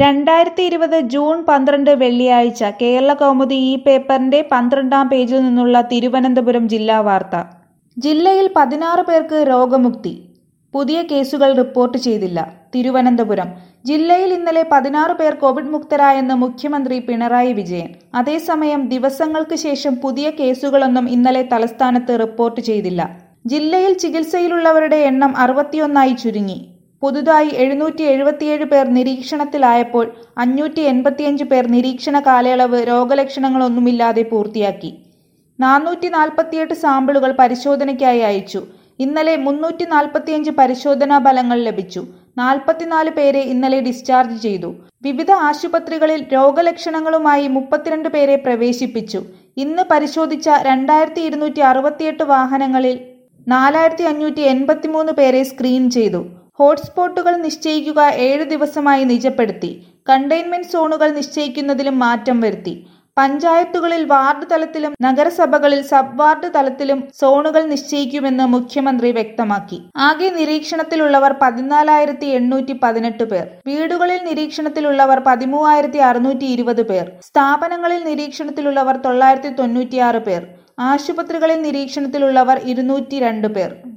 രണ്ടായിരത്തി ഇരുപത് ജൂൺ പന്ത്രണ്ട് വെള്ളിയാഴ്ച കേരള കൗമുദി ഈ പേപ്പറിന്റെ പന്ത്രണ്ടാം പേജിൽ നിന്നുള്ള തിരുവനന്തപുരം ജില്ലാ വാർത്ത ജില്ലയിൽ പതിനാറ് പേർക്ക് രോഗമുക്തി പുതിയ കേസുകൾ റിപ്പോർട്ട് ചെയ്തില്ല തിരുവനന്തപുരം ജില്ലയിൽ ഇന്നലെ പതിനാറ് പേർ കോവിഡ് മുക്തരായെന്ന് മുഖ്യമന്ത്രി പിണറായി വിജയൻ അതേസമയം ദിവസങ്ങൾക്ക് ശേഷം പുതിയ കേസുകളൊന്നും ഇന്നലെ തലസ്ഥാനത്ത് റിപ്പോർട്ട് ചെയ്തില്ല ജില്ലയിൽ ചികിത്സയിലുള്ളവരുടെ എണ്ണം അറുപത്തിയൊന്നായി ചുരുങ്ങി പുതുതായി എഴുന്നൂറ്റി എഴുപത്തിയേഴ് പേർ നിരീക്ഷണത്തിലായപ്പോൾ അഞ്ഞൂറ്റി എൺപത്തിയഞ്ച് പേർ നിരീക്ഷണ കാലയളവ് രോഗലക്ഷണങ്ങളൊന്നുമില്ലാതെ പൂർത്തിയാക്കി നാനൂറ്റി നാൽപ്പത്തിയെട്ട് സാമ്പിളുകൾ പരിശോധനയ്ക്കായി അയച്ചു ഇന്നലെ മുന്നൂറ്റി നാൽപ്പത്തിയഞ്ച് പരിശോധനാ ഫലങ്ങൾ ലഭിച്ചു നാൽപ്പത്തിനാല് പേരെ ഇന്നലെ ഡിസ്ചാർജ് ചെയ്തു വിവിധ ആശുപത്രികളിൽ രോഗലക്ഷണങ്ങളുമായി മുപ്പത്തിരണ്ട് പേരെ പ്രവേശിപ്പിച്ചു ഇന്ന് പരിശോധിച്ച രണ്ടായിരത്തി ഇരുന്നൂറ്റി അറുപത്തിയെട്ട് വാഹനങ്ങളിൽ നാലായിരത്തി അഞ്ഞൂറ്റി എൺപത്തിമൂന്ന് പേരെ സ്ക്രീൻ ചെയ്തു ഹോട്ട്സ്പോട്ടുകൾ നിശ്ചയിക്കുക ഏഴ് ദിവസമായി നിജപ്പെടുത്തി കണ്ടെയ്ൻമെന്റ് സോണുകൾ നിശ്ചയിക്കുന്നതിലും മാറ്റം വരുത്തി പഞ്ചായത്തുകളിൽ വാർഡ് തലത്തിലും നഗരസഭകളിൽ സബ് വാർഡ് തലത്തിലും സോണുകൾ നിശ്ചയിക്കുമെന്ന് മുഖ്യമന്ത്രി വ്യക്തമാക്കി ആകെ നിരീക്ഷണത്തിലുള്ളവർ പതിനാലായിരത്തി എണ്ണൂറ്റി പതിനെട്ട് പേർ വീടുകളിൽ നിരീക്ഷണത്തിലുള്ളവർ പതിമൂവായിരത്തി അറുന്നൂറ്റി ഇരുപത് പേർ സ്ഥാപനങ്ങളിൽ നിരീക്ഷണത്തിലുള്ളവർ തൊള്ളായിരത്തി തൊണ്ണൂറ്റിയാറ് പേർ ആശുപത്രികളിൽ നിരീക്ഷണത്തിലുള്ളവർ ഇരുന്നൂറ്റി രണ്ട് പേർ